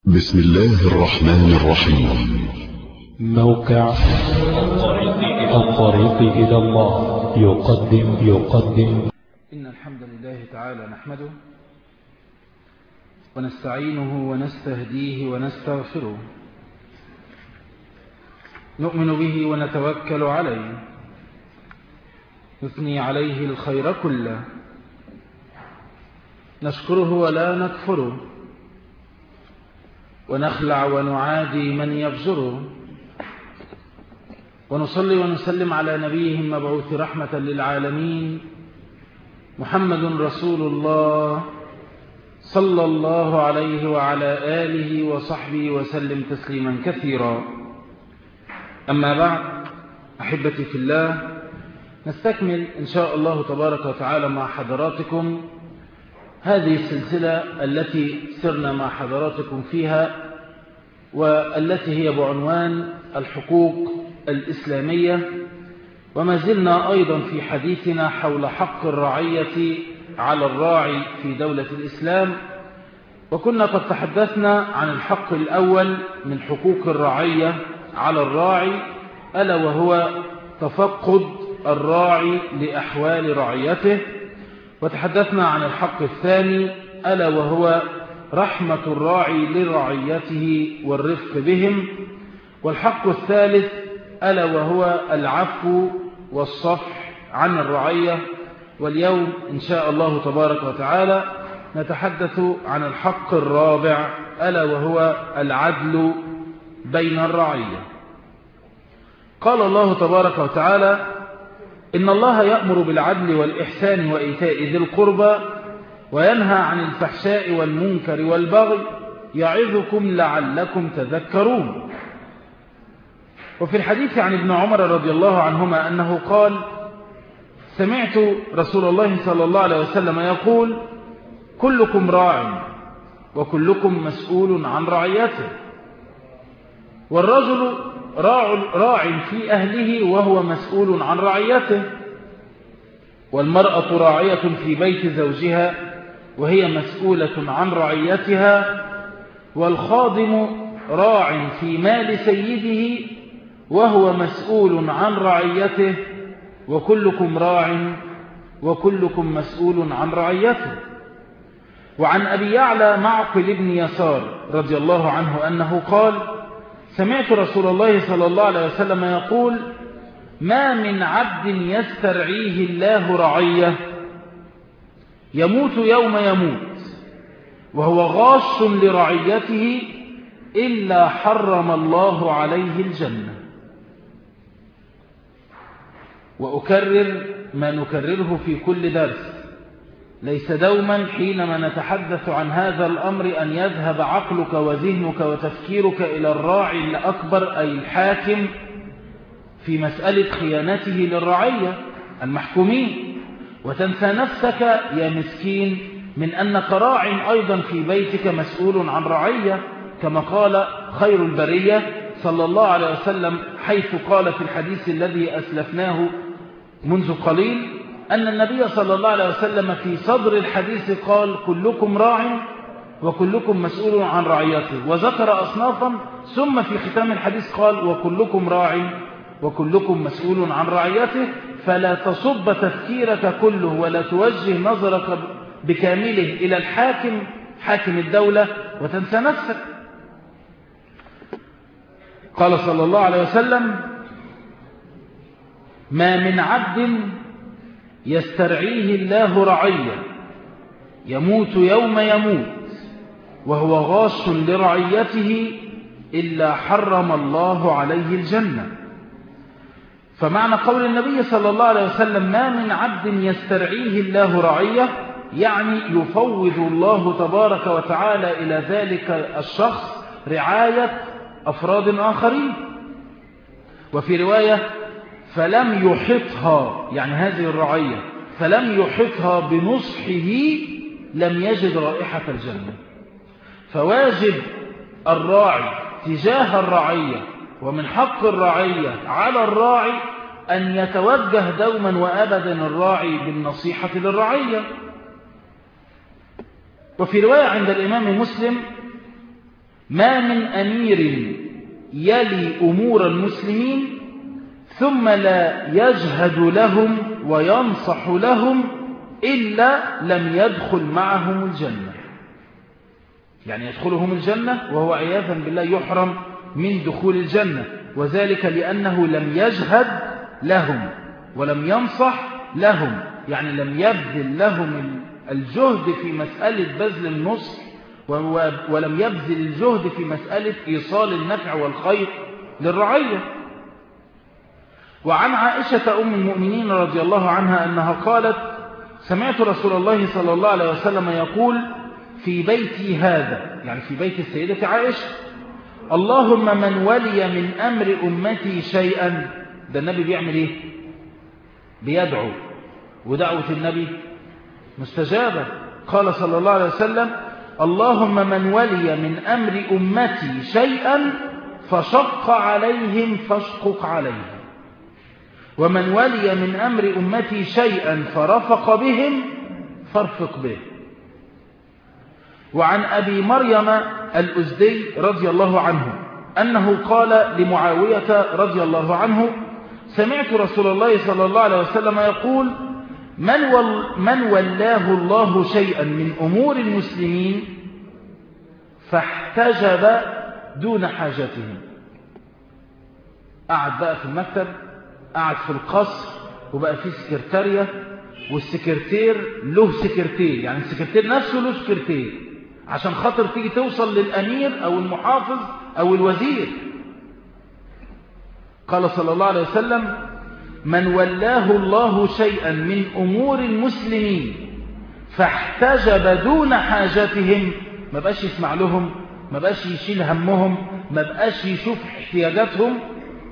بسم الله الرحمن الرحيم موقع الطريق إلى الله يقدم يقدم إن الحمد لله تعالى نحمده ونستعينه ونستهديه ونستغفره نؤمن به ونتوكل عليه نثني عليه الخير كله نشكره ولا نكفره ونخلع ونعادي من يبزره ونصلي ونسلم على نبيه المبعوث رحمة للعالمين محمد رسول الله صلى الله عليه وعلى آله وصحبه وسلم تسليما كثيرا أما بعد أحبتي في الله نستكمل إن شاء الله تبارك وتعالى مع حضراتكم هذه السلسلة التي سرنا مع حضراتكم فيها والتي هي بعنوان الحقوق الإسلامية وما زلنا أيضا في حديثنا حول حق الرعية على الراعي في دولة الإسلام وكنا قد تحدثنا عن الحق الأول من حقوق الرعية على الراعي ألا وهو تفقد الراعي لأحوال رعيته وتحدثنا عن الحق الثاني ألا وهو رحمة الراعي لرعيته والرفق بهم والحق الثالث ألا وهو العفو والصفح عن الرعية واليوم إن شاء الله تبارك وتعالى نتحدث عن الحق الرابع ألا وهو العدل بين الرعية قال الله تبارك وتعالى إن الله يأمر بالعدل والإحسان وإيتاء ذي القربى وينهى عن الفحشاء والمنكر والبغي يعظكم لعلكم تذكرون وفي الحديث عن ابن عمر رضي الله عنهما أنه قال سمعت رسول الله صلى الله عليه وسلم يقول كلكم راع وكلكم مسؤول عن رعيته والرجل راع, راع في أهله وهو مسؤول عن رعيته والمرأة راعية في بيت زوجها وهي مسؤولة عن رعيتها والخادم راع في مال سيده وهو مسؤول عن رعيته وكلكم راع وكلكم مسؤول عن رعيته وعن أبي يعلى معقل بن يسار رضي الله عنه أنه قال سمعت رسول الله صلى الله عليه وسلم يقول ما من عبد يسترعيه الله رعيه يموت يوم يموت وهو غاش لرعيته إلا حرم الله عليه الجنة وأكرر ما نكرره في كل درس ليس دوما حينما نتحدث عن هذا الأمر أن يذهب عقلك وذهنك وتفكيرك إلى الراعي الأكبر أي الحاكم في مسألة خيانته للرعية المحكومين وتنسى نفسك يا مسكين من أنك راع أيضا في بيتك مسؤول عن رعية كما قال خير البرية صلى الله عليه وسلم حيث قال في الحديث الذي أسلفناه منذ قليل أن النبي صلى الله عليه وسلم في صدر الحديث قال كلكم راع وكلكم مسؤول عن رعيته وذكر أصنافا ثم في ختام الحديث قال وكلكم راع وكلكم مسؤول عن رعيته فلا تصب تفكيرك كله ولا توجه نظرك بكامله إلى الحاكم حاكم الدولة وتنسى نفسك قال صلى الله عليه وسلم ما من عبد يسترعيه الله رعية يموت يوم يموت وهو غاش لرعيته إلا حرم الله عليه الجنة فمعنى قول النبي صلى الله عليه وسلم ما من عبد يسترعيه الله رعية يعني يفوض الله تبارك وتعالى إلى ذلك الشخص رعاية أفراد آخرين وفي رواية فلم يحطها يعني هذه الرعية فلم يحطها بنصحه لم يجد رائحة الجنة فواجب الراعي تجاه الرعية ومن حق الرعية على الراعي أن يتوجه دوما وأبدا الراعي بالنصيحة للرعية وفي رواية عند الإمام مسلم ما من أمير يلي أمور المسلمين ثم لا يجهد لهم وينصح لهم إلا لم يدخل معهم الجنة يعني يدخلهم الجنة وهو عياذا بالله يحرم من دخول الجنة وذلك لأنه لم يجهد لهم ولم ينصح لهم يعني لم يبذل لهم الجهد في مسألة بذل النصح ولم يبذل الجهد في مسألة إيصال النفع والخير للرعية وعن عائشة أم المؤمنين رضي الله عنها أنها قالت سمعت رسول الله صلى الله عليه وسلم يقول في بيتي هذا يعني في بيت السيدة عائشة اللهم من ولي من أمر أمتي شيئا ده النبي بيعمل إيه بيدعو ودعوة النبي مستجابة قال صلى الله عليه وسلم اللهم من ولي من أمر أمتي شيئا فشق عليهم فاشقق عليهم ومن ولي من أمر أمتي شيئا فرفق بهم فارفق به وعن أبي مريم الأزدي رضي الله عنه أنه قال لمعاوية رضي الله عنه سمعت رسول الله صلى الله عليه وسلم يقول من, ول من ولاه الله شيئا من أمور المسلمين فاحتجب دون حاجتهم قعد بقى في المكتب قعد في القصر وبقى فيه سكرتارية والسكرتير له سكرتير يعني السكرتير نفسه له سكرتير عشان خاطر تيجي توصل للأمير أو المحافظ أو الوزير قال صلى الله عليه وسلم من ولاه الله شيئا من أمور المسلمين فاحتجب دون حاجتهم ما بقاش يسمع لهم ما بقاش يشيل همهم ما بقاش يشوف احتياجاتهم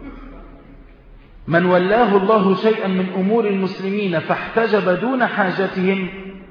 من ولاه الله شيئا من أمور المسلمين فاحتجب دون حاجتهم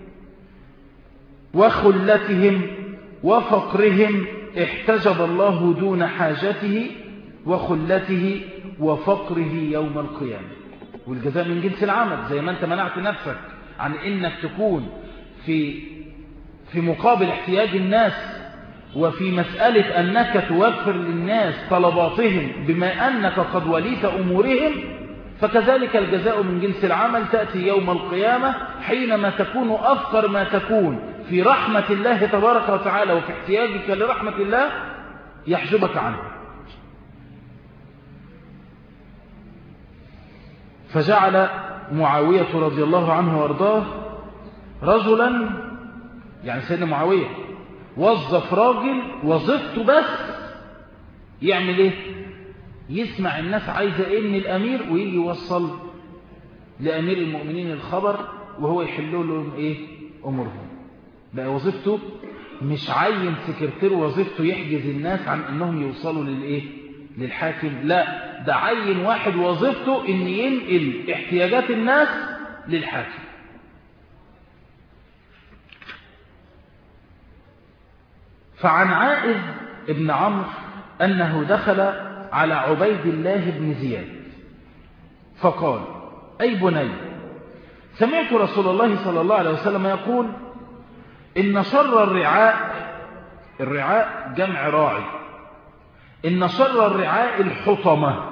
وخلتهم وفقرهم احتجب الله دون حاجته وخلته وفقره يوم القيامة والجزاء من جنس العمل زي ما انت منعت نفسك عن انك تكون في في مقابل احتياج الناس وفي مسألة أنك توفر للناس طلباتهم بما أنك قد وليت أمورهم فكذلك الجزاء من جنس العمل تأتي يوم القيامة حينما تكون أفقر ما تكون في رحمة الله تبارك وتعالى وفي احتياجك لرحمة الله يحجبك عنه فجعل معاوية رضي الله عنه وارضاه رجلا يعني سيدنا معاوية وظف راجل وظيفته بس يعمل ايه يسمع الناس عايزة ايه من الامير ويجي يوصل لامير المؤمنين الخبر وهو يحل لهم ايه امورهم بقى وظيفته مش عين سكرتير وظيفته يحجز الناس عن انهم يوصلوا للايه للحاكم لا ده عين واحد وظيفته ان ينقل احتياجات الناس للحاكم فعن عائذ ابن عمرو أنه دخل على عبيد الله بن زياد فقال أي بني سمعت رسول الله صلى الله عليه وسلم يقول إن شر الرعاء الرعاء جمع راعي إن شر الرعاء الحطمة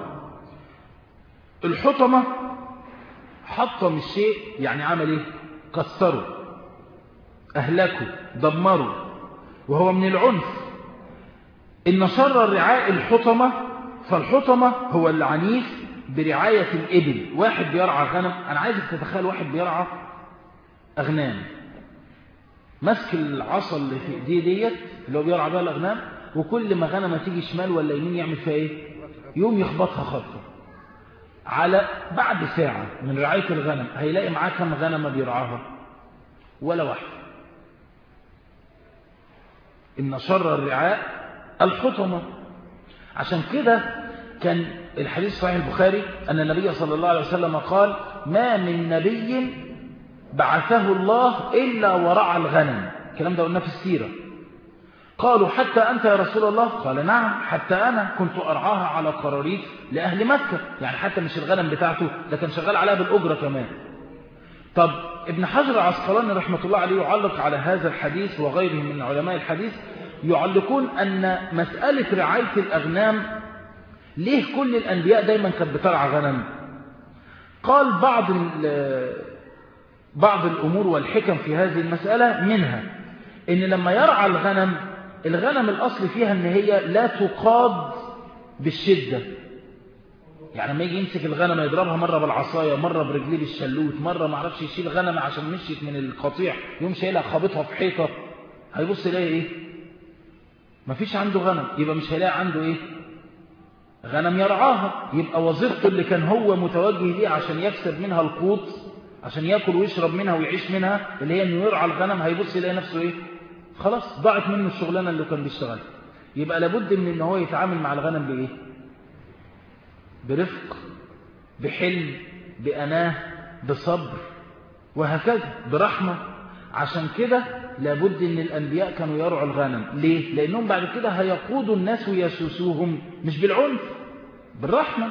الحطمة حطم الشيء يعني عمل ايه كسره أهلكه دمره وهو من العنف إن شر الرعاء الحطمة فالحطمة هو العنيف برعاية الإبل واحد بيرعى غنم أنا عايزك تتخيل واحد بيرعى أغنام ماسك العصا اللي في ايديه ديت اللي هو بيرعى بها الأغنام وكل ما غنمة تيجي شمال ولا يمين يعمل فيها ايه يوم يخبطها خبطة على بعد ساعة من رعاية الغنم هيلاقي معاه كم غنمة بيرعاها ولا واحد إن شر الرعاء الحطمة عشان كده كان الحديث صحيح البخاري أن النبي صلى الله عليه وسلم قال ما من نبي بعثه الله إلا ورعى الغنم الكلام ده قلنا في السيرة قالوا حتى أنت يا رسول الله قال نعم حتى أنا كنت أرعاها على قراريط لأهل مكة يعني حتى مش الغنم بتاعته ده كان شغال عليها بالأجرة كمان طب ابن حجر العسقلاني رحمة الله عليه يعلق على هذا الحديث وغيره من علماء الحديث يعلقون أن مسألة رعاية الأغنام ليه كل الأنبياء دايما كانت بترعى غنم قال بعض بعض الأمور والحكم في هذه المسألة منها إن لما يرعى الغنم الغنم الأصل فيها إن هي لا تقاد بالشدة يعني لما يجي يمسك الغنم يضربها مرة بالعصاية مرة برجليه بالشلوت مرة ما عرفش يشيل غنم عشان مشيت من القطيع يوم شايلها خابطها في حيطة هيبص يلاقي ايه مفيش عنده غنم يبقى مش هيلاقي عنده ايه غنم يرعاها يبقى وظيفته اللي كان هو متوجه ليه عشان يكسب منها القوت عشان ياكل ويشرب منها ويعيش منها اللي هي انه يرعى الغنم هيبص يلاقي نفسه ايه خلاص ضاعت منه الشغلانه اللي كان بيشتغلها يبقى لابد من ان هو يتعامل مع الغنم بايه برفق بحلم بأناه بصبر وهكذا برحمة عشان كده لابد ان الانبياء كانوا يرعوا الغنم ليه لانهم بعد كده هيقودوا الناس ويسوسوهم مش بالعنف بالرحمة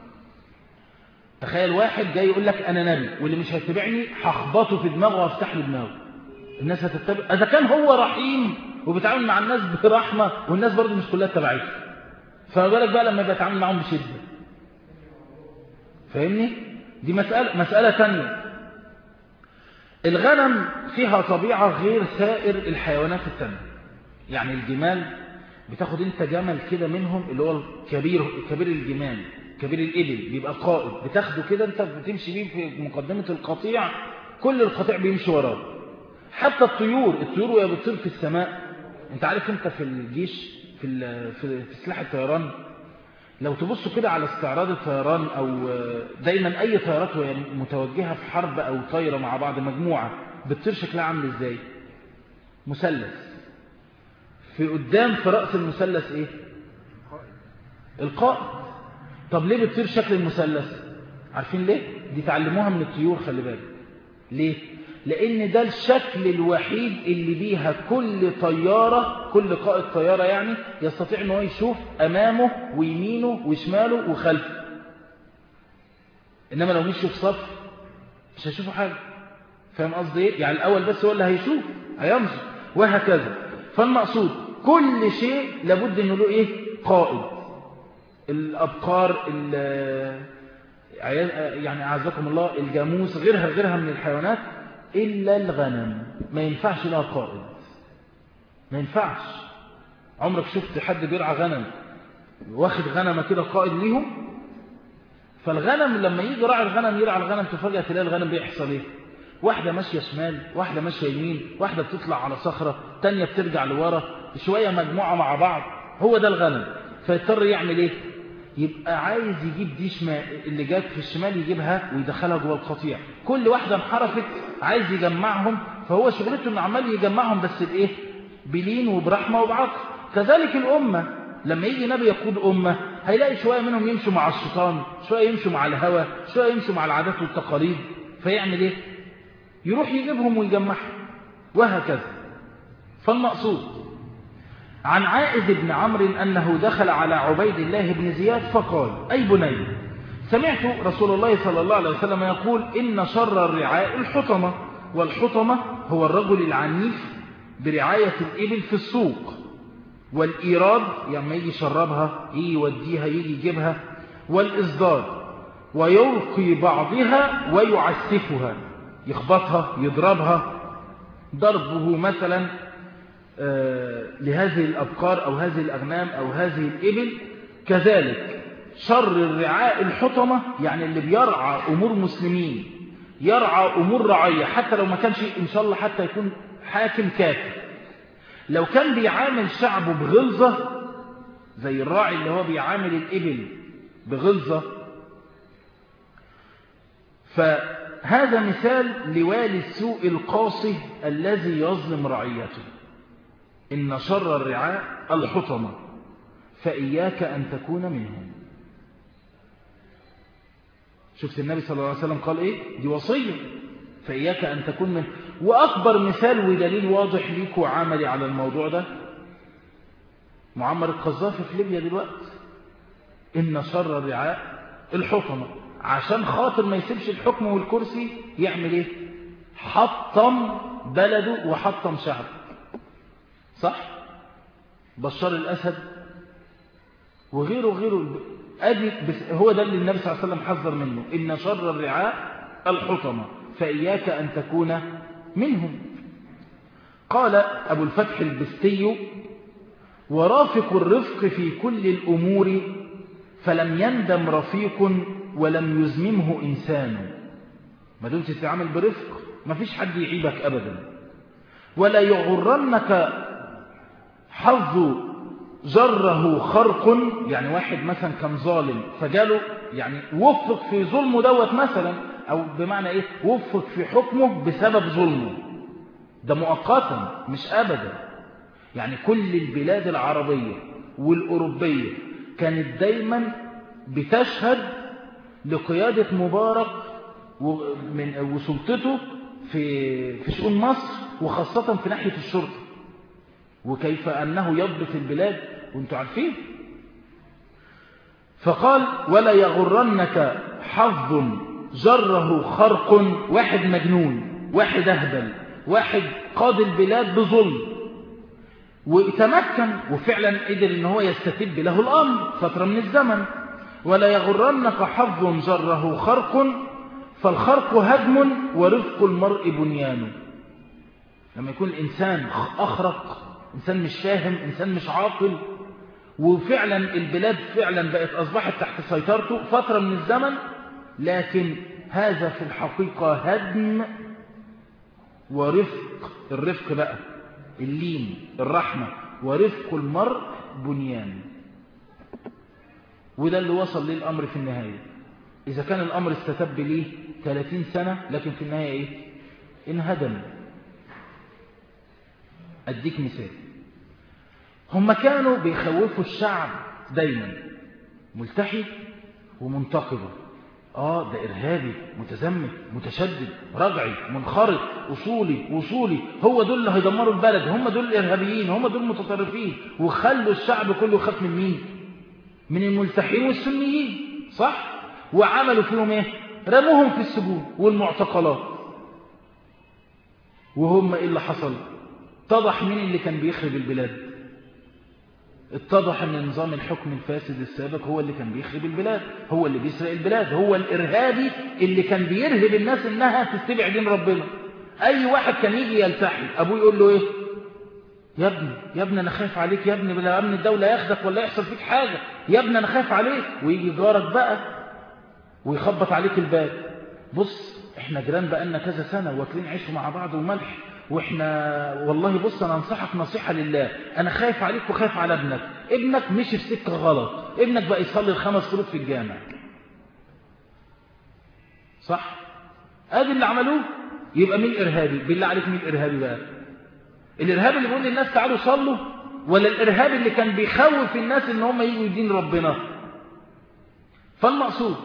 تخيل واحد جاي يقول لك انا نبي واللي مش هيتبعني هخبطه في دماغه وافتح له دماغه الناس هتتبع اذا كان هو رحيم وبيتعامل مع الناس برحمة والناس برضه مش كلها تبعته فما بالك بقى لما بيتعامل معاهم بشدة فاهمني دي مسألة, مسألة تانية الغنم فيها طبيعة غير سائر الحيوانات التانية يعني الجمال بتاخد انت جمل كده منهم اللي هو الكبير كبير الجمال كبير الإبل بيبقى قائد بتاخده كده انت بتمشي بيه في مقدمة القطيع كل القطيع بيمشي وراه حتى الطيور الطيور وهي بتطير في السماء انت عارف انت في الجيش في في سلاح الطيران لو تبصوا كده على استعراض الطيران او دايما اي طيارات وهي متوجهه في حرب او طايره مع بعض مجموعه بتطير شكلها عامل ازاي مثلث في قدام في راس المثلث ايه القائد طب ليه بتطير شكل المثلث عارفين ليه دي تعلموها من الطيور خلي بالك ليه لان ده الشكل الوحيد اللي بيها كل طيارة كل قائد طيارة يعني يستطيع ان هو يشوف امامه ويمينه وشماله وخلفه انما لو مشي في صف مش هيشوفوا حاجة فاهم قصدي ايه يعني الاول بس هو اللي هيشوف هيمشي وهكذا فالمقصود كل شيء لابد انه له ايه قائد الابقار يعني اعزكم الله الجاموس غيرها غيرها من الحيوانات إلا الغنم ما ينفعش لها قائد ما ينفعش عمرك شفت حد بيرعى غنم واخد غنمة كده قائد ليهم فالغنم لما يجي راعي الغنم يرعى الغنم تفاجأ تلاقي الغنم بيحصل ايه واحدة ماشية شمال واحدة ماشية يمين واحدة بتطلع على صخرة تانية بترجع لورا شوية مجموعة مع بعض هو ده الغنم فيضطر يعمل ايه يبقى عايز يجيب دي شمال اللي جات في الشمال يجيبها ويدخلها جوه القطيع كل واحدة انحرفت عايز يجمعهم فهو شغلته انه عمال يجمعهم بس بايه بلين وبرحمة وبعطف كذلك الأمة لما يجي نبي يقود أمة هيلاقي شوية منهم يمشوا مع الشيطان شوية يمشوا مع الهوى شوية يمشوا مع العادات والتقاليد فيعمل ايه يروح يجيبهم ويجمعهم وهكذا فالمقصود عن عائذ بن عمرو أنه دخل على عبيد الله بن زياد فقال أي بني سمعت رسول الله صلى الله عليه وسلم يقول إن شر الرعاء الحطمة والحطمة هو الرجل العنيف برعاية الإبل في السوق والإيراد يعني يجي يشربها يجي يوديها يجي يجيبها والإصداد ويلقي بعضها ويعسفها يخبطها يضربها ضربه مثلا لهذه الأبقار أو هذه الأغنام أو هذه الإبل كذلك شر الرعاء الحطمة يعني اللي بيرعى أمور مسلمين يرعى أمور رعية حتى لو ما كانش إن شاء الله حتى يكون حاكم كافر لو كان بيعامل شعبه بغلظة زي الراعي اللي هو بيعامل الإبل بغلظة فهذا مثال لوالي السوء القاسي الذي يظلم رعيته إن شر الرعاء الحطمة فإياك أن تكون منهم شفت النبي صلى الله عليه وسلم قال إيه دي وصية فإياك أن تكون منهم وأكبر مثال ودليل واضح ليك وعملي على الموضوع ده معمر القذافي في ليبيا دلوقتي إن شر الرعاء الحطمة عشان خاطر ما يسيبش الحكم والكرسي يعمل إيه حطم بلده وحطم شعبه صح بشار الأسد وغيره وغيره أدي بس هو ده اللي النبي صلى الله عليه وسلم حذر منه إن شر الرعاء الحطمة فإياك أن تكون منهم قال أبو الفتح البستي ورافق الرفق في كل الأمور فلم يندم رفيق ولم يزممه إنسان ما دمت تتعامل برفق ما فيش حد يعيبك أبدا ولا يغرنك حظ جره خرق يعني واحد مثلا كان ظالم فجاله يعني وفق في ظلمه دوت مثلا أو بمعنى إيه وفق في حكمه بسبب ظلمه ده مؤقتا مش أبدا يعني كل البلاد العربية والأوروبية كانت دايما بتشهد لقيادة مبارك وسلطته في في شؤون مصر وخاصة في ناحية الشرطة وكيف أنه يضبط البلاد وانتم عارفين فقال ولا يغرنك حظ جره خرق واحد مجنون واحد أهبل واحد قاد البلاد بظلم وتمكن وفعلا قدر ان هو يستتب له الأمر فترة من الزمن ولا يغرنك حظ جره خرق فالخرق هدم ورفق المرء بنيان لما يكون الإنسان أخرق إنسان مش فاهم إنسان مش عاقل وفعلا البلاد فعلا بقت أصبحت تحت سيطرته فترة من الزمن لكن هذا في الحقيقة هدم ورفق الرفق بقى اللين الرحمة ورفق المرء بنيان وده اللي وصل ليه الأمر في النهاية إذا كان الأمر استتب ليه 30 سنة لكن في النهاية إيه انهدم أديك مثال هم كانوا بيخوفوا الشعب دايما ملتحي ومنتقبه آه ده إرهابي متزمت متشدد رجعي منخرط أصولي وصولي هو دول اللي هيدمروا البلد هم دول الإرهابيين هم دول المتطرفين وخلوا الشعب كله يخاف من مين من الملتحين والسنيين صح وعملوا فيهم ايه رموهم في السجون والمعتقلات وهم ايه اللي حصل اتضح مين اللي كان بيخرب البلاد اتضح ان نظام الحكم الفاسد السابق هو اللي كان بيخرب البلاد هو اللي بيسرق البلاد هو الارهابي اللي كان بيرهب الناس انها تتبع دين ربنا اي واحد كان يجي يلتحي ابوه يقول له ايه يا ابني يا ابني انا خايف عليك يا ابني بلا امن الدوله ياخدك ولا يحصل فيك حاجه يا ابني انا خايف عليك ويجي جارك بقى ويخبط عليك الباب بص احنا جيران بقالنا كذا سنه واكلين عيش مع بعض وملح واحنا والله بص انا انصحك نصيحه لله انا خايف عليك وخايف على ابنك ابنك مشي في سكه غلط ابنك بقى يصلي الخمس فروض في الجامع صح ادي اللي عملوه يبقى مين ارهابي بالله عليك مين ارهابي بقى الارهابي اللي بيقول للناس تعالوا صلوا ولا الارهابي اللي كان بيخوف الناس ان هم يجوا يدين ربنا فالمقصود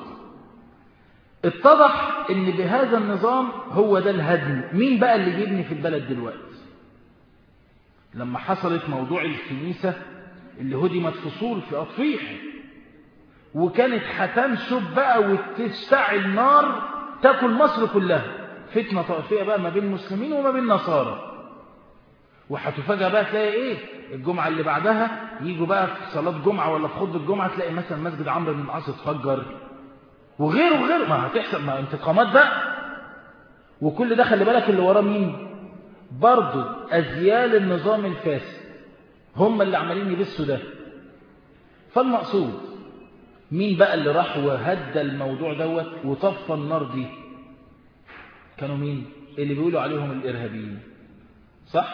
اتضح ان بهذا النظام هو ده الهدم مين بقى اللي بيبني في البلد دلوقتي لما حصلت موضوع الكنيسة اللي هدمت فصول في أطفيح وكانت هتنشب بقى وتشتعل نار تاكل مصر كلها فتنة طائفية بقى ما بين المسلمين وما بين النصارى وهتفاجأ بقى تلاقي ايه الجمعة اللي بعدها يجوا بقى في صلاة جمعة ولا في خطبة جمعة تلاقي مثلا مسجد عمرو بن العاص اتفجر وغيره وغيره ما هتحصل ما انتقامات بقى وكل ده خلي بالك اللي وراه مين برضه أزيال النظام الفاسد هم اللي عمالين يبثوا ده فالمقصود مين بقى اللي راح وهدى الموضوع دوت وطفى النار دي كانوا مين اللي بيقولوا عليهم الإرهابيين صح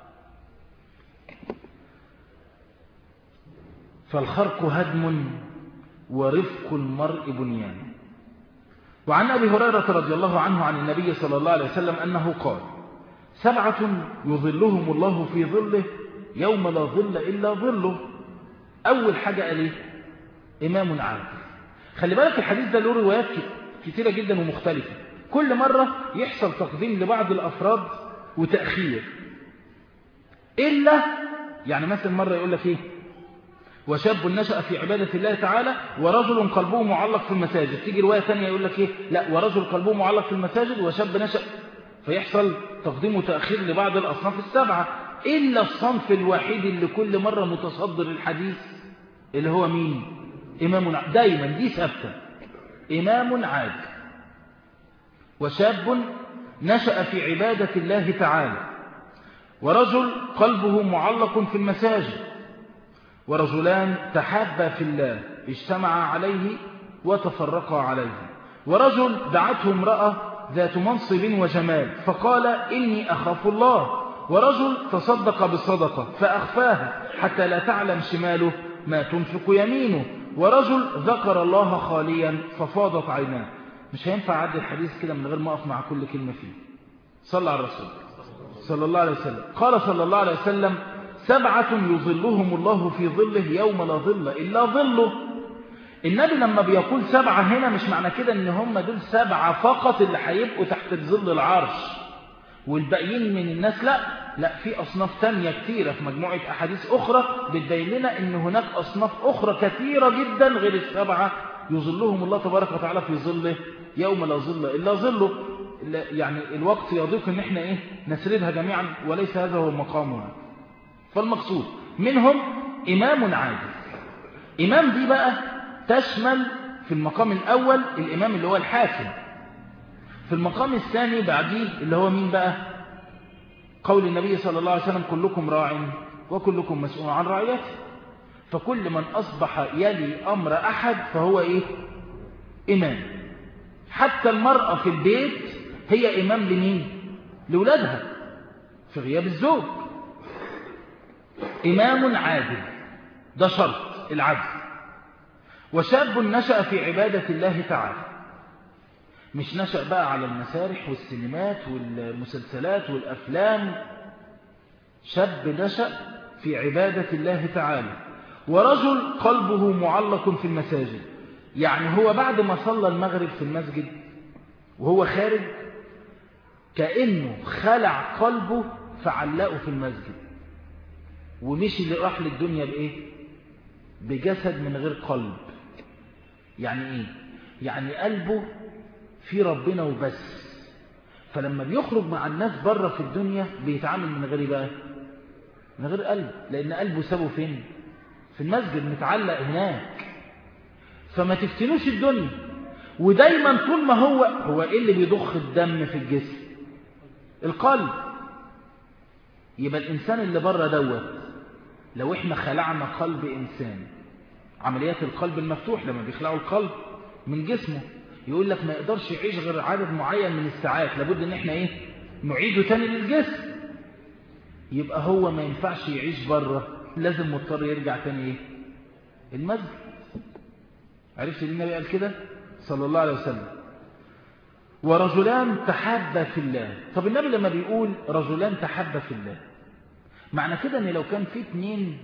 فالخرق هدم ورفق المرء بنيان وعن أبي هريرة رضي الله عنه عن النبي صلى الله عليه وسلم أنه قال سبعة يظلهم الله في ظله يوم لا ظل إلا ظله أول حاجة قال إيه إمام عادل خلي بالك الحديث ده له روايات كتيرة جدا ومختلفة كل مرة يحصل تقديم لبعض الأفراد وتأخير إلا يعني مثلا مرة يقول لك إيه وشاب نشأ في عبادة الله تعالى ورجل قلبه معلق في المساجد تيجي رواية ثانية يقول لك إيه لا ورجل قلبه معلق في المساجد وشاب نشأ فيحصل تقديم وتأخير لبعض الأصناف السبعة إلا الصنف الوحيد اللي كل مرة متصدر الحديث اللي هو مين إمام عادل دايما دي ثابتة إمام عادل وشاب نشأ في عبادة الله تعالى ورجل قلبه معلق في المساجد ورجلان تحابا في الله اجتمعا عليه وتفرقا عليه ورجل دعته امرأة ذات منصب وجمال فقال إني أخاف الله ورجل تصدق بصدقة فأخفاها حتى لا تعلم شماله ما تنفق يمينه ورجل ذكر الله خاليا ففاضت عيناه مش هينفع عدي الحديث كده من غير ما أقف مع كل كلمة فيه صلى على الرسول صلى الله عليه وسلم قال صلى الله عليه وسلم سبعة يظلهم الله في ظله يوم لا ظل إلا ظله النبي لما بيقول سبعة هنا مش معنى كده ان هم دول سبعة فقط اللي هيبقوا تحت ظل العرش والباقيين من الناس لا لا في أصناف تانية كتيرة في مجموعة أحاديث أخرى بتبين لنا ان هناك أصناف أخرى كثيرة جدا غير السبعة يظلهم الله تبارك وتعالى في ظله يوم لا ظل إلا ظله يعني الوقت يضيق ان احنا ايه نسردها جميعا وليس هذا هو مقامها فالمقصود منهم إمام عادل إمام دي بقى تشمل في المقام الأول الإمام اللي هو الحاكم في المقام الثاني بعديه اللي هو مين بقى قول النبي صلى الله عليه وسلم كلكم راع وكلكم مسؤول عن رعيته فكل من أصبح يلي أمر أحد فهو إيه إمام حتى المرأة في البيت هي إمام لمين لولادها في غياب الزوج إمام عادل ده شرط العدل وشاب نشأ في عبادة الله تعالى مش نشأ بقى على المسارح والسينمات والمسلسلات والأفلام شاب نشأ في عبادة الله تعالى ورجل قلبه معلق في المساجد يعني هو بعد ما صلى المغرب في المسجد وهو خارج كأنه خلع قلبه فعلقه في المسجد ومشي اللي راح للدنيا بإيه بجسد من غير قلب يعني إيه يعني قلبه في ربنا وبس فلما بيخرج مع الناس بره في الدنيا بيتعامل من غير بقى من غير قلب لأن قلبه سابه فين في المسجد متعلق هناك فما تفتنوش الدنيا ودايما طول ما هو هو ايه اللي بيضخ الدم في الجسم القلب يبقى الإنسان اللي بره دوت لو احنا خلعنا قلب إنسان عمليات القلب المفتوح لما بيخلعوا القلب من جسمه يقول لك ما يقدرش يعيش غير عدد معين من الساعات لابد ان احنا ايه نعيده تاني للجسم يبقى هو ما ينفعش يعيش بره لازم مضطر يرجع تاني ايه المسجد عرفت ليه النبي قال كده صلى الله عليه وسلم ورجلان تحابا في الله طب النبي لما بيقول رجلان تحابا في الله معنى كده ان لو كان في اتنين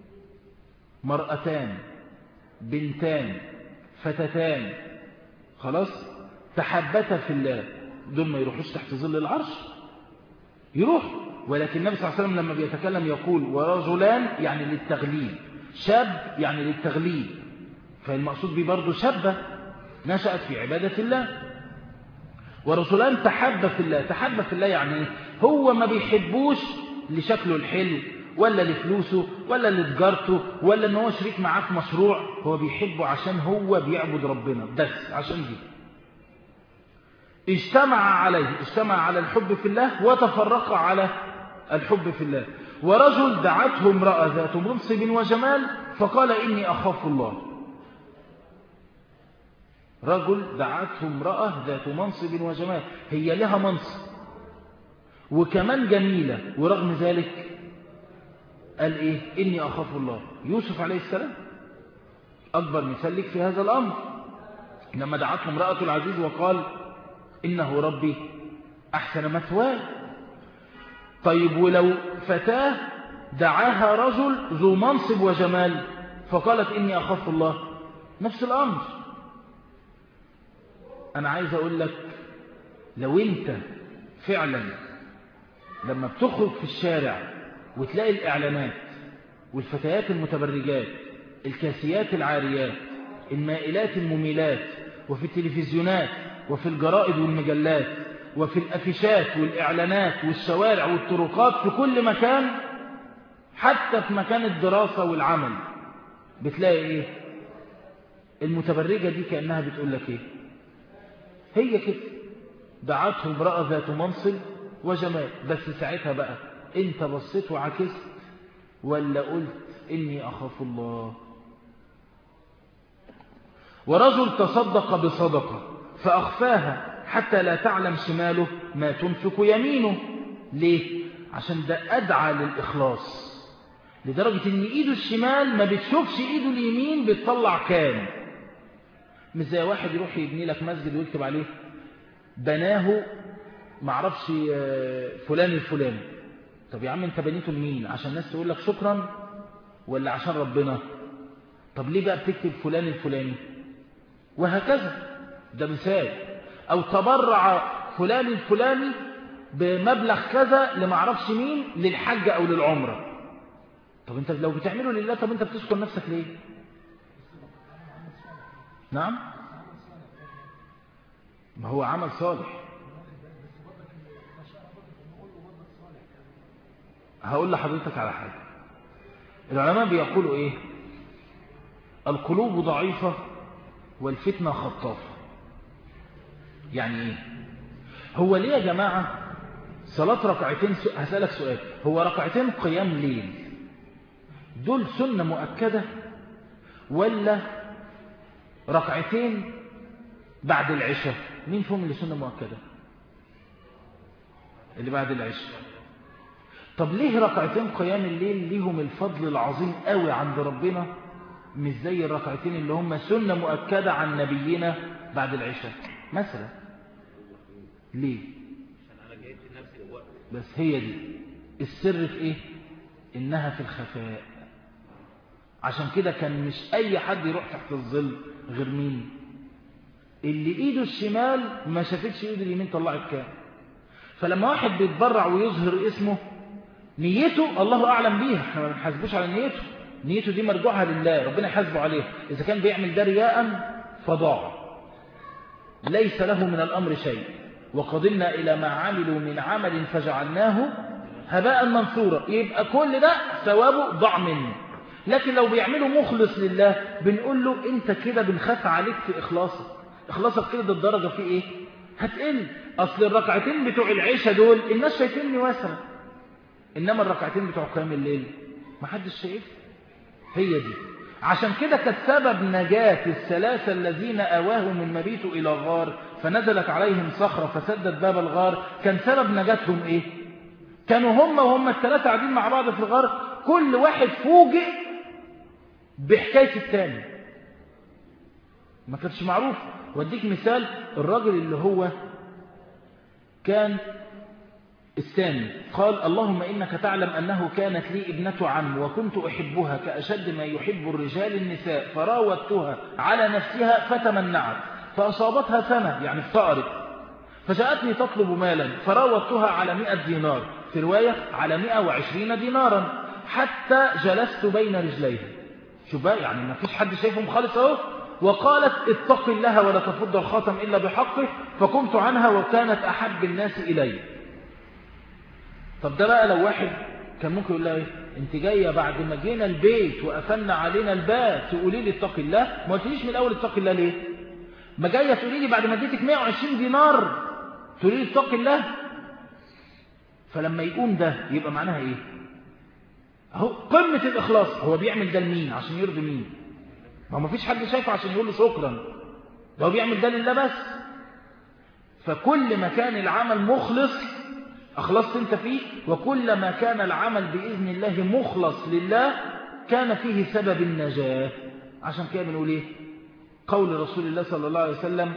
مرأتان بنتان فتتان خلاص تحبتا في الله دول ما يروحوش تحت ظل العرش يروح ولكن النبي صلى الله عليه وسلم لما بيتكلم يقول ورجلان يعني للتغليب شاب يعني للتغليب فالمقصود بيه برضه شابة نشأت في عبادة الله ورسولان تحب في الله تحب في الله يعني ايه هو ما بيحبوش لشكله الحلو ولا لفلوسه ولا لتجارته ولا ان هو شريك معاه في مشروع هو بيحبه عشان هو بيعبد ربنا بس عشان دي اجتمع عليه اجتمع على الحب في الله وتفرق على الحب في الله ورجل دعته امرأة ذات منصب وجمال فقال إني أخاف الله رجل دعته امرأة ذات منصب وجمال هي لها منصب وكمان جميلة ورغم ذلك قال إيه إني أخاف الله يوسف عليه السلام أكبر مثال لك في هذا الأمر لما دعته امرأة العزيز وقال إنه ربي أحسن مثواي طيب ولو فتاة دعاها رجل ذو منصب وجمال فقالت إني أخاف الله نفس الأمر أنا عايز أقول لك لو أنت فعلا لما بتخرج في الشارع وتلاقي الإعلانات والفتيات المتبرجات الكاسيات العاريات المائلات المميلات وفي التلفزيونات وفي الجرائد والمجلات وفي الأفشات والإعلانات والشوارع والطرقات في كل مكان حتى في مكان الدراسة والعمل بتلاقي ايه المتبرجة دي كأنها بتقول لك ايه هي كده دعته امرأة ذات منصب وجمال بس ساعتها بقى انت بصيت وعكست ولا قلت اني اخاف الله ورجل تصدق بصدقة فأخفاها حتى لا تعلم شماله ما تنفق يمينه ليه؟ عشان ده أدعى للإخلاص لدرجة ان ايده الشمال ما بتشوفش ايده اليمين بتطلع كام مش زي واحد يروح يبني لك مسجد ويكتب عليه بناه معرفش فلان الفلاني طب يا عم انت بنيته لمين عشان الناس تقول لك شكرا ولا عشان ربنا طب ليه بقى بتكتب فلان الفلاني وهكذا ده مثال او تبرع فلان الفلاني بمبلغ كذا لمعرفش مين للحج او للعمره طب انت لو بتعمله لله طب انت بتشكر نفسك ليه نعم ما هو عمل صالح هقول لحضرتك على حاجة العلماء بيقولوا ايه القلوب ضعيفة والفتنة خطافة يعني ايه هو ليه يا جماعة صلاة ركعتين س... هسألك سؤال هو ركعتين قيام ليل دول سنة مؤكدة ولا ركعتين بعد العشاء مين فيهم اللي سنة مؤكدة اللي بعد العشاء طب ليه ركعتين قيام الليل ليهم الفضل العظيم قوي عند ربنا مش زي الركعتين اللي هم سنة مؤكدة عن نبينا بعد العشاء مثلا ليه بس هي دي السر في ايه انها في الخفاء عشان كده كان مش اي حد يروح تحت الظل غير مين اللي ايده الشمال ما شافتش ايده اليمين طلعت كام فلما واحد بيتبرع ويظهر اسمه نيته الله اعلم بيها احنا ما بنحاسبوش على نيته نيته دي مرجوعها لله ربنا يحاسبه عليها اذا كان بيعمل ده رياء فضاع ليس له من الامر شيء وقضمنا الى ما عملوا من عمل فجعلناه هباء منثورا يبقى كل ده ثوابه ضاع منه لكن لو بيعمله مخلص لله بنقول له انت كده بنخاف عليك في اخلاصك اخلاصك كده الدرجة في ايه هتقل اصل الركعتين بتوع العيشة دول الناس شايفيني واسرة انما الركعتين بتوع قيام الليل ما حدش شايف هي دي عشان كده كانت سبب نجاة الثلاثة الذين أواهم من مبيت إلى الغار فنزلت عليهم صخرة فسدت باب الغار كان سبب نجاتهم إيه كانوا هم وهم الثلاثة قاعدين مع بعض في الغار كل واحد فوجئ بحكاية الثاني ما كانش معروف وديك مثال الراجل اللي هو كان الثاني قال اللهم إنك تعلم أنه كانت لي ابنة عم وكنت أحبها كأشد ما يحب الرجال النساء فراودتها على نفسها فتمنعت فأصابتها سنة يعني افتقرت فجاءتني تطلب مالا فراودتها على مئة دينار في رواية على مئة وعشرين دينارا حتى جلست بين رجليها شوف بقى يعني ما فيش حد شايفهم خالص اهو وقالت اتق الله ولا تفض الخاتم إلا بحقه فقمت عنها وكانت أحب الناس إلي طب ده بقى لو واحد كان ممكن يقول لها ايه انت جايه بعد ما جينا البيت وقفلنا علينا الباب تقولي لي اتق الله ما قلتليش من الاول اتق الله ليه ما جايه تقولي لي بعد ما اديتك 120 دينار تقولي لي اتق الله فلما يقوم ده يبقى معناها ايه اهو قمه الاخلاص هو بيعمل ده لمين عشان يرضي مين ما هو مفيش حد شايفه عشان يقول له شكرا ده هو بيعمل ده لله بس فكل ما كان العمل مخلص أخلصت أنت فيه وكلما كان العمل بإذن الله مخلص لله كان فيه سبب النجاة عشان كده بنقول إيه قول رسول الله صلى الله عليه وسلم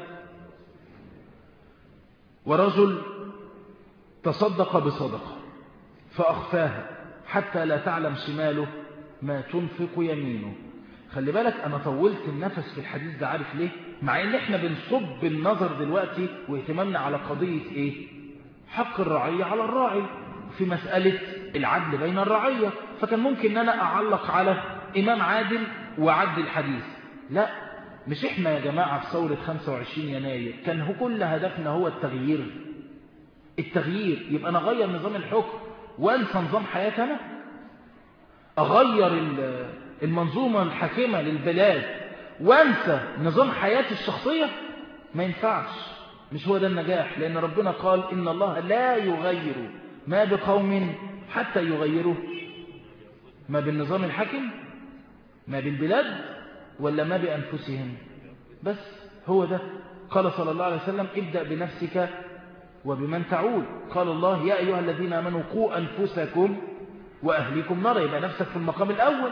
ورجل تصدق بصدقة فأخفاها حتى لا تعلم شماله ما تنفق يمينه خلي بالك أنا طولت النفس في الحديث ده عارف ليه مع ان احنا بنصب النظر دلوقتي واهتمامنا على قضية ايه حق الرعية على الراعي في مسألة العدل بين الرعية فكان ممكن ان انا اعلق على امام عادل وعدل الحديث لا مش احنا يا جماعة في ثورة 25 يناير كان هو كل هدفنا هو التغيير التغيير يبقى أنا أغير نظام الحكم وأنسى نظام حياتي أنا أغير المنظومة الحاكمة للبلاد وأنسى نظام حياتي الشخصية ما ينفعش مش هو ده النجاح لأن ربنا قال إن الله لا يغير ما بقوم حتى يغيروا ما بالنظام الحاكم ما بالبلاد ولا ما بأنفسهم بس هو ده قال صلى الله عليه وسلم ابدأ بنفسك وبمن تعود قال الله يا أيها الذين آمنوا قوا أنفسكم وأهليكم نار يبقى نفسك في المقام الأول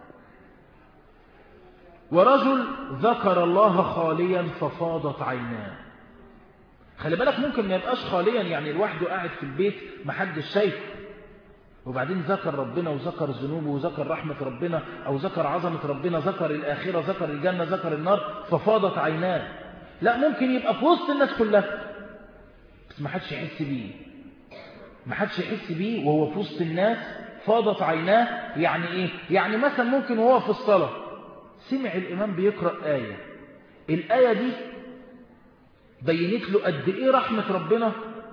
ورجل ذكر الله خاليا ففاضت عيناه خلي بالك ممكن ما يبقاش خاليا يعني لوحده قاعد في البيت محدش شايفه وبعدين ذكر ربنا وذكر ذنوبه وذكر رحمة ربنا أو ذكر عظمة ربنا ذكر الآخرة ذكر الجنة ذكر النار ففاضت عيناه لا ممكن يبقى في وسط الناس كلها بس ما حدش يحس بيه ما حدش يحس بيه وهو في وسط الناس فاضت عيناه يعني ايه يعني مثلا ممكن وهو في الصلاة سمع الإمام بيقرأ آية الآية دي بينت له قد ايه رحمة ربنا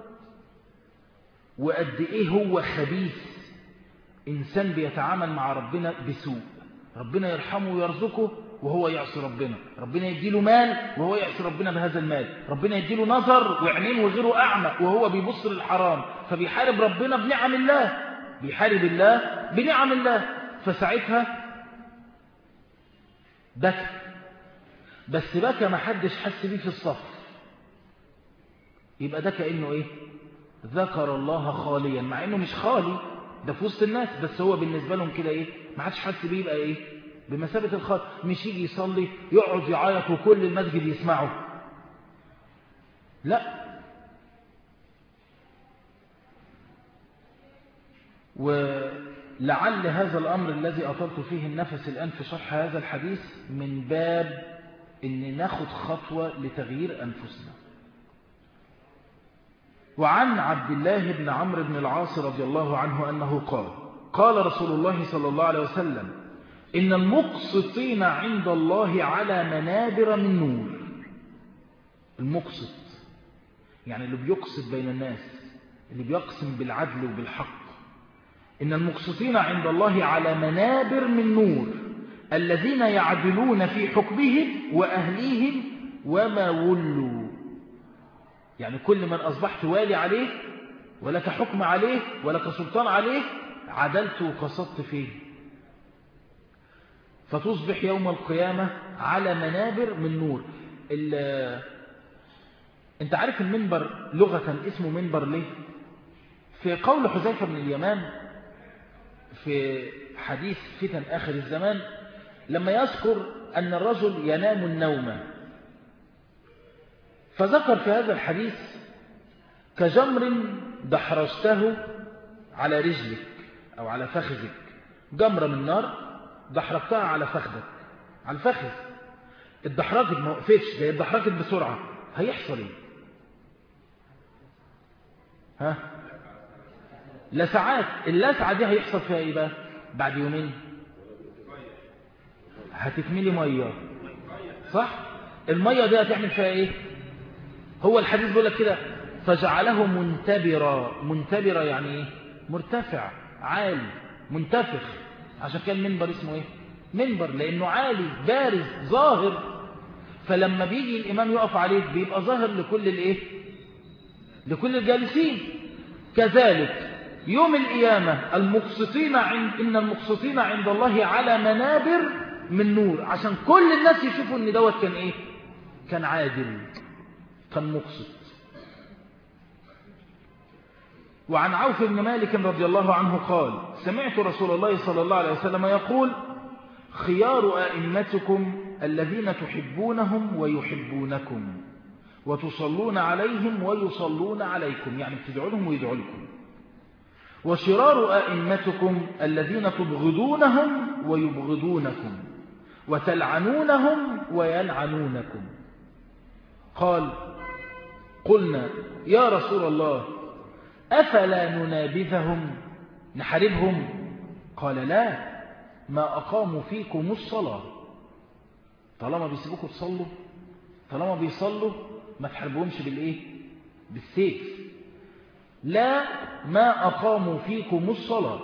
وقد ايه هو خبيث إنسان بيتعامل مع ربنا بسوء ربنا يرحمه ويرزقه وهو يعصي ربنا ربنا يديله مال وهو يعصي ربنا بهذا المال ربنا يديله نظر وعينين وغيره أعمى وهو بيبص للحرام فبيحارب ربنا بنعم الله بيحارب الله بنعم الله فساعتها بكى بس بكى ما حدش حس بيه في الصف يبقى ده كأنه ايه ذكر الله خاليا مع انه مش خالي ده في وسط الناس بس هو بالنسبة لهم كده ايه ما حدش حس بيه يبقى ايه بمثابة الخط مش يجي يصلي يقعد يعيط وكل المسجد يسمعه لا ولعل هذا الأمر الذي أطلت فيه النفس الآن في شرح هذا الحديث من باب أن ناخد خطوة لتغيير أنفسنا وعن عبد الله بن عمرو بن العاص رضي الله عنه أنه قال قال رسول الله صلى الله عليه وسلم إن المقسطين عند الله على منابر من نور المقسط يعني اللي بيقسط بين الناس اللي بيقسم بالعدل وبالحق إن المقسطين عند الله على منابر من نور الذين يعدلون في حكمهم وأهليهم وما ولوا يعني كل من أصبحت والي عليه ولك حكم عليه ولك سلطان عليه عدلت وقصدت فيه فتصبح يوم القيامة على منابر من نور انت عارف المنبر لغة اسمه منبر ليه في قول حذيفة بن اليمان في حديث فتن آخر الزمان لما يذكر أن الرجل ينام النوم فذكر في هذا الحديث كجمر دحرجته على رجلك أو على فخذك جمرة من نار دحرجتها على فخذك على الفخذ الدحرجت ما وقفتش ده الدحرجت بسرعة هيحصل ايه ها لساعات اللسعة دي هيحصل فيها ايه بقى بعد يومين هتتملي مية صح المية دي هتعمل فيها ايه هو الحديث بيقول لك كده فجعله منتبرا منتبرا يعني ايه مرتفع عالي منتفخ عشان كان منبر اسمه ايه منبر لانه عالي بارز ظاهر فلما بيجي الامام يقف عليه بيبقى ظاهر لكل الايه لكل الجالسين كذلك يوم القيامة المقسطين عند إن المقسطين عند الله على منابر من نور عشان كل الناس يشوفوا ان دوت كان ايه كان عادل كان مقسط وعن عوف بن مالك رضي الله عنه قال سمعت رسول الله صلى الله عليه وسلم يقول خيار أئمتكم الذين تحبونهم ويحبونكم وتصلون عليهم ويصلون عليكم يعني بتدعوا لهم ويدعوا لكم وشرار أئمتكم الذين تبغضونهم ويبغضونكم وتلعنونهم ويلعنونكم قال قلنا يا رسول الله أفلا ننابذهم نحاربهم قال لا ما أقاموا فيكم الصلاة طالما بيسيبوكم تصلوا طالما بيصلوا ما تحاربوهمش بالإيه بالسيف لا ما أقاموا فيكم الصلاة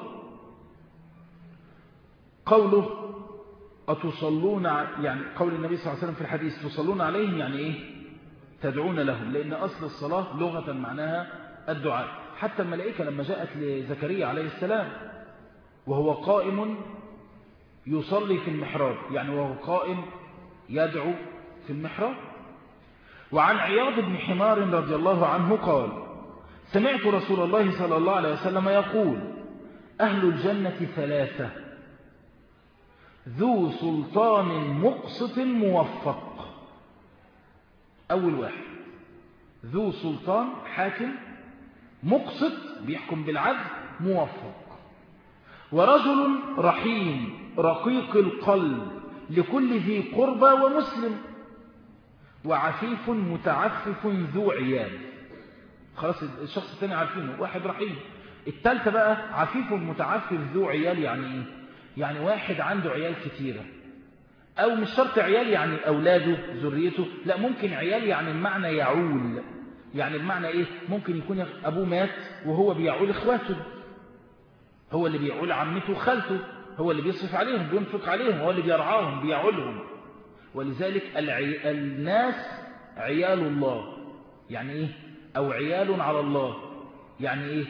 قوله أتصلون يعني قول النبي صلى الله عليه وسلم في الحديث تصلون عليهم يعني إيه تدعون لهم لأن أصل الصلاة لغة معناها الدعاء حتى الملائكة لما جاءت لزكريا عليه السلام وهو قائم يصلي في المحراب يعني وهو قائم يدعو في المحراب وعن عياض بن حمار رضي الله عنه قال سمعت رسول الله صلى الله عليه وسلم يقول أهل الجنة ثلاثة ذو سلطان مقسط موفق أول واحد ذو سلطان حاكم مقسط بيحكم بالعدل موفق ورجل رحيم رقيق القلب لكل ذي قربى ومسلم وعفيف متعفف ذو عيال خلاص الشخص الثاني عارفينه واحد رحيم الثالثة بقى عفيف متعفف ذو عيال يعني ايه يعني واحد عنده عيال كتيرة او مش شرط عيال يعني اولاده ذريته لا ممكن عيال يعني المعنى يعول يعني المعنى ايه ممكن يكون ابوه مات وهو بيعول اخواته هو اللي بيعول عمته وخالته هو اللي بيصرف عليهم بينفق عليهم هو اللي بيرعاهم بيعولهم ولذلك العي... الناس عيال الله يعني ايه او عيال على الله يعني ايه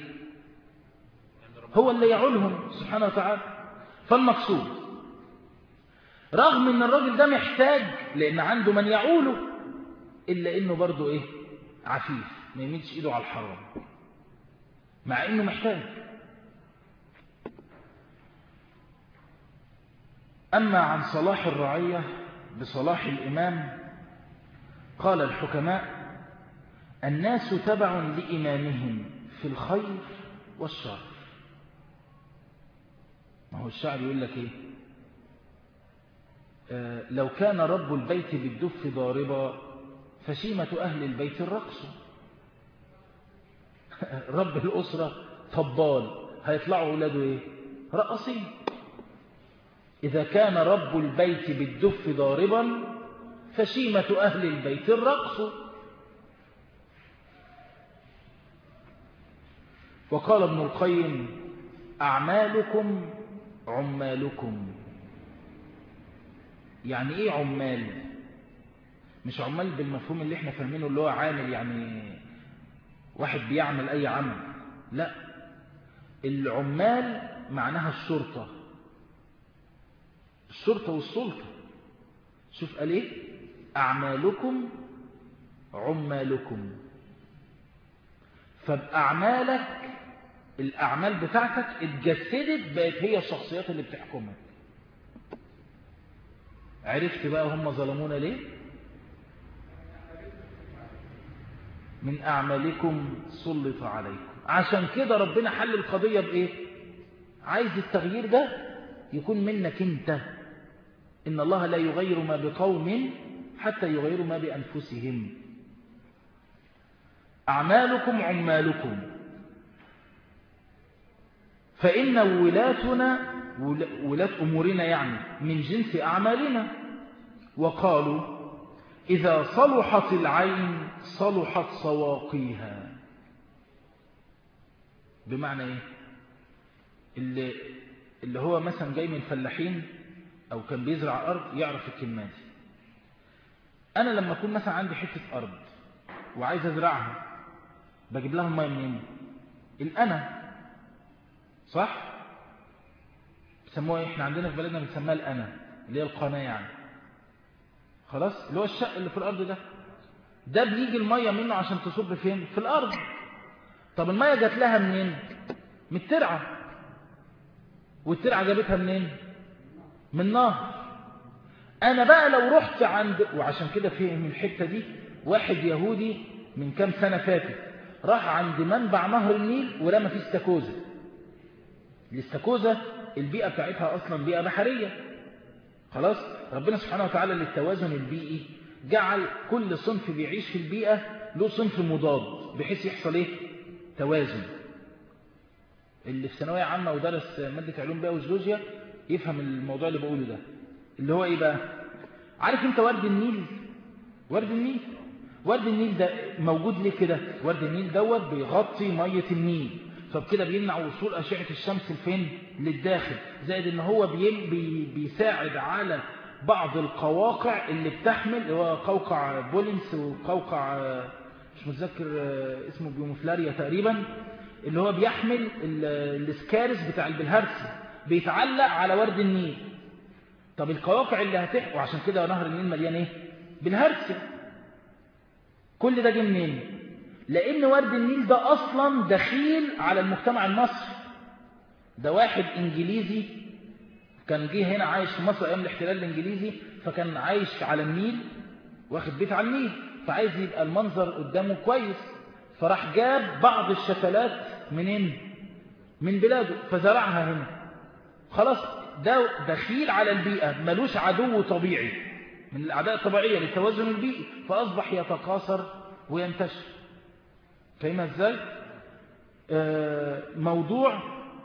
هو اللي يعولهم سبحانه وتعالى فالمقصود رغم ان الراجل ده محتاج لان عنده من يعوله الا انه برضه ايه عفيف ما يمدش ايده على الحرام مع انه محتاج أما عن صلاح الرعية بصلاح الإمام قال الحكماء الناس تبع لإمامهم في الخير والشر ما هو الشعر يقول لك إيه آه لو كان رب البيت بالدف ضاربا فشيمة أهل البيت الرقص رب الأسرة طبال هيطلعوا أولاده إيه رقصين إذا كان رب البيت بالدف ضاربا فشيمة أهل البيت الرقص وقال ابن القيم أعمالكم عمالكم يعني إيه عمال مش عمال بالمفهوم اللي احنا فاهمينه اللي هو عامل يعني واحد بيعمل أي عمل لا العمال معناها الشرطة الشرطة والسلطة شوف قال ايه أعمالكم عمالكم فبأعمالك الأعمال بتاعتك اتجسدت بقت هي الشخصيات اللي بتحكمك عرفت بقى هم ظلمونا ليه من أعمالكم سلط عليكم عشان كده ربنا حل القضية بإيه عايز التغيير ده يكون منك انت إن الله لا يغير ما بقوم حتى يغيروا ما بأنفسهم أعمالكم عمالكم فإن ولاتنا ولاة أمورنا يعني من جنس أعمالنا وقالوا إذا صلحت العين صلحت سواقيها بمعنى إيه اللي, اللي هو مثلا جاي من فلاحين أو كان بيزرع أرض يعرف الكلمات دي أنا لما أكون مثلا عندي حتة أرض وعايز أزرعها بجيب لها المية منين الأنا صح بيسموها احنا عندنا في بلدنا بنسميها الأنا اللي هي القناة يعني خلاص اللي هو الشق اللي في الأرض ده ده بيجي المية منه عشان تصب فين في الأرض طب المية جات لها منين من الترعة والترعة جابتها منين من نهر أنا بقى لو رحت عند وعشان كده في من الحتة دي واحد يهودي من كام سنة فاتت راح عند منبع نهر النيل ورمى فيه استاكوزا الاستاكوزا البيئة بتاعتها أصلا بيئة بحرية خلاص ربنا سبحانه وتعالى للتوازن البيئي جعل كل صنف بيعيش في البيئة له صنف مضاد بحيث يحصل ايه توازن اللي في ثانوية عامة ودرس مادة علوم بيئة وجيولوجيا يفهم الموضوع اللي بقوله ده اللي هو ايه بقى عارف انت ورد النيل ورد النيل ورد النيل ده موجود ليه كده ورد النيل دوت بيغطي مية النيل فبكده بيمنع وصول أشعة الشمس لفين للداخل زائد ان هو بي بي بيساعد على بعض القواقع اللي بتحمل هو قوقع بولينس وقوقع مش متذكر اسمه بيوموفلاريا تقريبا اللي هو بيحمل الاسكارس بتاع البلهارسي بيتعلق على ورد النيل طب القواقع اللي هتحوي وعشان كده نهر النيل مليان ايه بالهرسي كل ده جه منين لان ورد النيل ده اصلا دخيل على المجتمع المصري ده واحد انجليزي كان جه هنا عايش في مصر ايام الاحتلال الانجليزي فكان عايش على النيل واخد بيت على النيل فعايز يبقى المنظر قدامه كويس فراح جاب بعض الشتلات منين من بلاده فزرعها هنا خلاص ده دخيل على البيئة ملوش عدو طبيعي من الأعداء الطبيعية للتوازن البيئي فأصبح يتكاثر وينتشر فهمها ازاي آه موضوع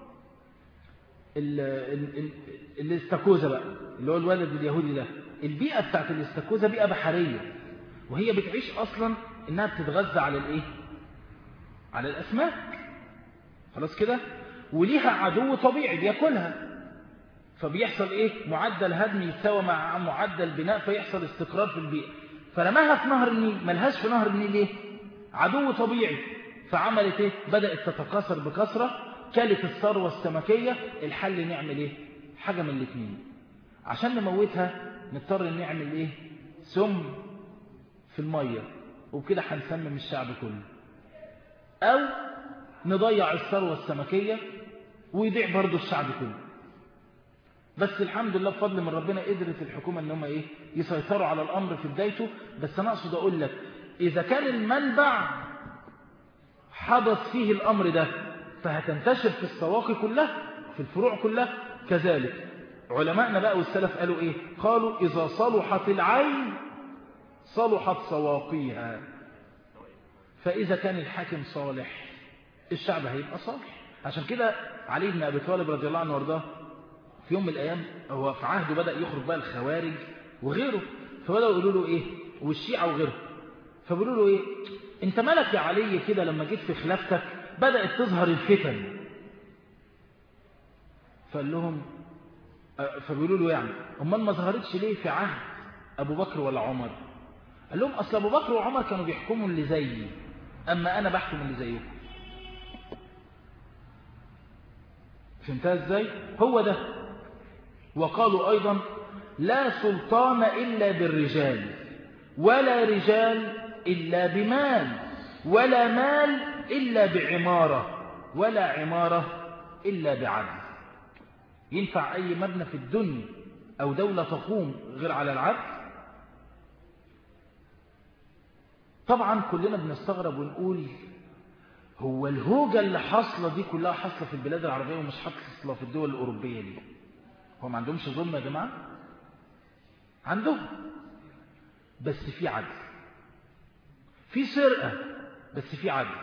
ال ال ال الاستاكوزا بقى اللي هو الولد اليهودي ده البيئة بتاعت الاستاكوزا بيئة بحرية وهي بتعيش أصلا إنها بتتغذى على الإيه على الأسماك خلاص كده وليها عدو طبيعي بياكلها فبيحصل ايه معدل هدم يتساوى مع معدل بناء فيحصل استقرار في البيئة فرماها في نهر النيل ملهاش في نهر النيل ايه عدو طبيعي فعملت ايه بدأت تتكاثر بكثرة كلت الثروة السمكية الحل نعمل ايه حاجة من الاثنين عشان نموتها نضطر نعمل ايه سم في المية وبكده هنسمم الشعب كله او نضيع الثروة السمكية ويضيع برضو الشعب كله بس الحمد لله بفضل من ربنا قدرت الحكومة ان هم ايه يسيطروا على الامر في بدايته بس انا اقصد اقول لك اذا كان المنبع حدث فيه الامر ده فهتنتشر في السواقي كلها في الفروع كلها كذلك علماءنا بقى والسلف قالوا ايه قالوا اذا صلحت العين صلحت سواقيها فاذا كان الحاكم صالح الشعب هيبقى صالح عشان كده علي بن ابي طالب رضي الله عنه وارضاه في يوم من الأيام هو في عهده بدأ يخرج بقى الخوارج وغيره فبدأوا يقولوا له إيه والشيعة وغيره فبيقولوا له إيه أنت مالك يا علي كده لما جيت في خلافتك بدأت تظهر الفتن فقال لهم فبيقولوا له يعني أمال ما ظهرتش ليه في عهد أبو بكر ولا عمر قال لهم أصل أبو بكر وعمر كانوا بيحكموا اللي زيي أما أنا بحكم اللي زيكم فهمتها ازاي هو ده وقالوا أيضا لا سلطان إلا بالرجال ولا رجال إلا بمال ولا مال إلا بعمارة ولا عمارة إلا بعدل ينفع أي مبنى في الدنيا أو دولة تقوم غير على العدل طبعا كلنا بنستغرب ونقول هو الهوجة اللي حاصلة دي كلها حاصلة في البلاد العربية ومش حاصلة في الدول الأوروبية ليه هو ما عندهمش ظلم يا جماعة عندهم بس في عدل في سرقة بس في عدل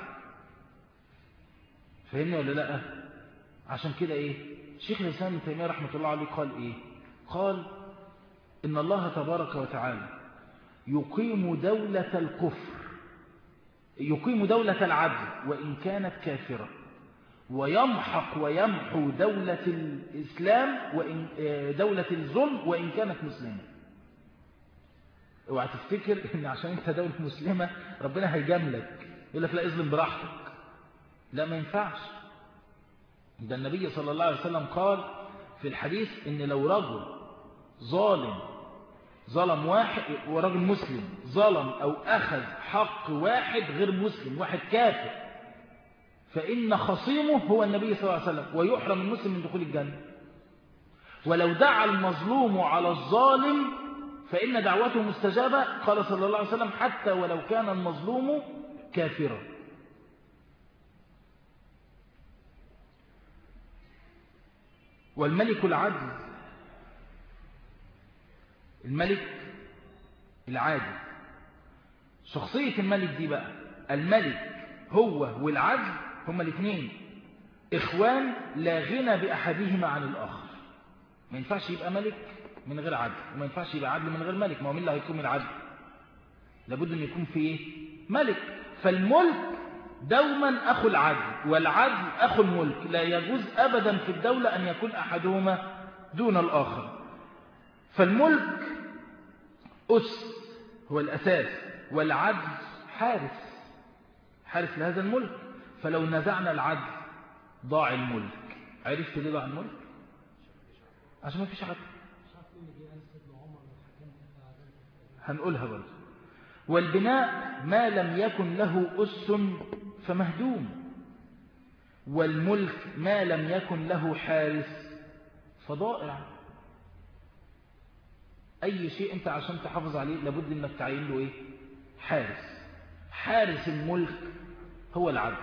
فهمني ولا لا عشان كده ايه شيخ الإسلام ابن تيمية رحمة الله عليه قال ايه قال إن الله تبارك وتعالى يقيم دولة الكفر يقيم دولة العدل وإن كانت كافرة ويمحق ويمحو دولة الإسلام وإن دولة الظلم وإن كانت مسلمة اوعى تفتكر ان عشان انت دولة مسلمة ربنا هيجاملك يقول لك لا اظلم براحتك لا ما ينفعش ده النبي صلى الله عليه وسلم قال في الحديث ان لو رجل ظالم ظلم واحد ورجل مسلم ظلم أو أخذ حق واحد غير مسلم واحد كافر فإن خصيمه هو النبي صلى الله عليه وسلم ويحرم المسلم من دخول الجنة ولو دعا المظلوم على الظالم فإن دعوته مستجابة قال صلى الله عليه وسلم حتى ولو كان المظلوم كافرا والملك العدل الملك العادل شخصية الملك دي بقى الملك هو والعدل هما الاثنين إخوان لا غنى بأحدهما عن الآخر ما ينفعش يبقى ملك من غير عدل وما ينفعش يبقى عدل من غير ملك ما هو مين اللي هيقوم العدل لابد أن يكون في إيه؟ ملك فالملك دوما أخو العدل والعدل أخو الملك لا يجوز أبدا في الدولة أن يكون أحدهما دون الآخر فالملك أس هو الأساس والعدل حارس حارس لهذا الملك فلو نزعنا العدل ضاع الملك عرفت ليه ضاع الملك عشان ما فيش عدل هنقولها برضه والبناء ما لم يكن له أس فمهدوم والملك ما لم يكن له حارس فضائع أي شيء أنت عشان تحافظ عليه لابد أنك تعين له إيه؟ حارس حارس الملك هو العدل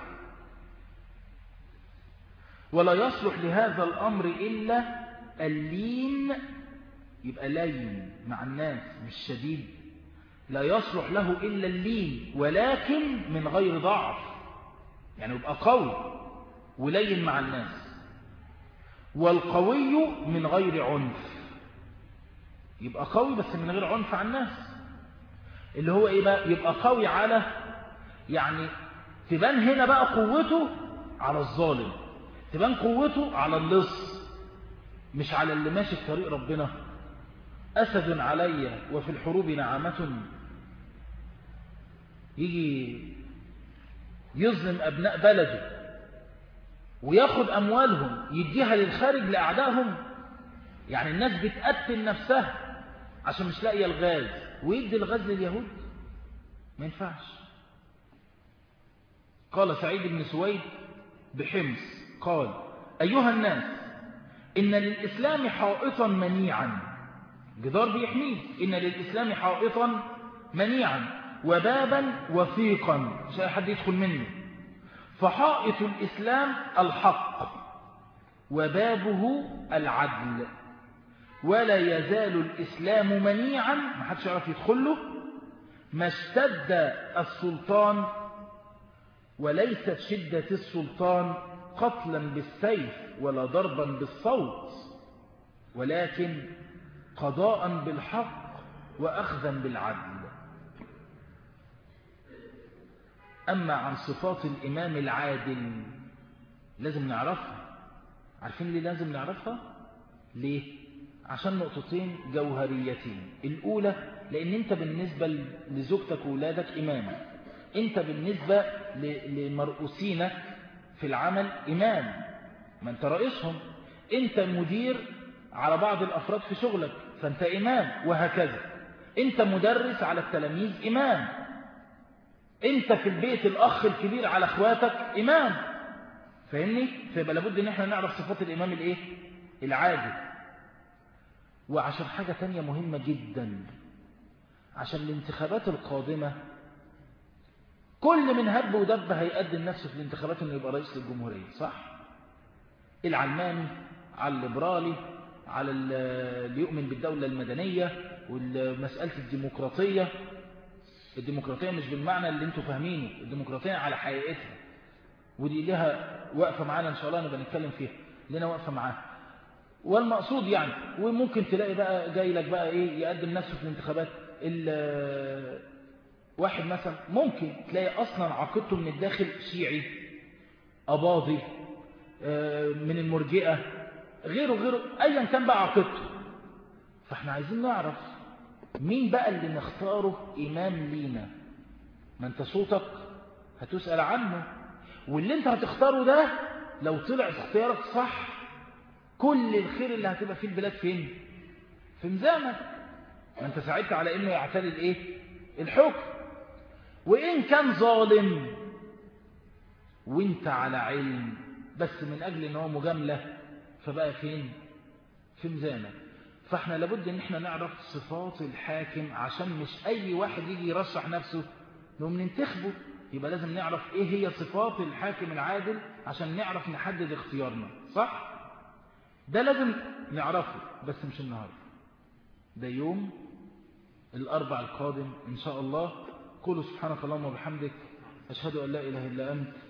ولا يصلح لهذا الأمر إلا اللين يبقى لين مع الناس مش شديد لا يصلح له إلا اللين ولكن من غير ضعف يعني يبقى قوي ولين مع الناس والقوي من غير عنف يبقى قوي بس من غير عنف على الناس اللي هو ايه بقى يبقى قوي على يعني تبان هنا بقى قوته على الظالم تبان قوته على اللص مش على اللي ماشي في طريق ربنا أسد علي وفي الحروب نعمة يجي يظلم أبناء بلده وياخد أموالهم يديها للخارج لأعدائهم يعني الناس بتقتل نفسها عشان مش لاقيه الغاز ويدي الغاز لليهود ما ينفعش قال سعيد بن سويد بحمص قال أيها الناس إن للإسلام حائطا منيعا جدار بيحميه إن للإسلام حائطا منيعا وبابا وثيقا مش أي حد يدخل منه فحائط الإسلام الحق وبابه العدل ولا يزال الإسلام منيعا ما حدش يعرف يدخله ما اشتد السلطان وليست شدة السلطان قتلا بالسيف ولا ضربا بالصوت ولكن قضاء بالحق وأخذا بالعدل أما عن صفات الإمام العادل لازم نعرفها عارفين ليه لازم نعرفها ليه عشان نقطتين جوهريتين الأولى لأن أنت بالنسبة لزوجتك وولادك إمام أنت بالنسبة لمرؤوسينك في العمل إمام ما أنت رئيسهم أنت مدير على بعض الأفراد في شغلك فأنت إمام وهكذا أنت مدرس على التلاميذ إمام أنت في البيت الأخ الكبير على أخواتك إمام فاهمني؟ فيبقى لابد أن احنا نعرف صفات الإمام الإيه؟ العادل وعشان حاجة تانية مهمة جدا عشان الانتخابات القادمة كل من هب ودب هيقدم نفسه في الانتخابات انه يبقى رئيس للجمهورية صح العلماني على الليبرالي على اللي يؤمن بالدولة المدنية والمسألة الديمقراطية الديمقراطية مش بالمعنى اللي انتوا فاهمينه الديمقراطية على حقيقتها ودي لها وقفة معانا ان شاء الله نبقى نتكلم فيها لنا وقفة معاها والمقصود يعني وممكن تلاقي بقى جاي لك بقى ايه يقدم نفسه في الانتخابات واحد مثلا ممكن تلاقي اصلا عقيدته من الداخل شيعي اباضي من المرجئة غيره غيره ايا كان بقى عقيدته فاحنا عايزين نعرف مين بقى اللي نختاره امام لينا ما انت صوتك هتسأل عنه واللي انت هتختاره ده لو طلع اختيارك صح كل الخير اللي هتبقى في البلاد فين في ميزانك ما انت ساعدت على انه يعتدل ايه الحكم وان كان ظالم وانت على علم بس من اجل ان هو مجامله فبقى فين في ميزانك فاحنا لابد ان احنا نعرف صفات الحاكم عشان مش اي واحد يجي يرشح نفسه نقوم ننتخبه يبقى لازم نعرف ايه هي صفات الحاكم العادل عشان نعرف نحدد اختيارنا صح ده لازم نعرفه بس مش النهاردة ده يوم الأربع القادم إن شاء الله قولوا سبحانك اللهم وبحمدك أشهد أن لا إله إلا أنت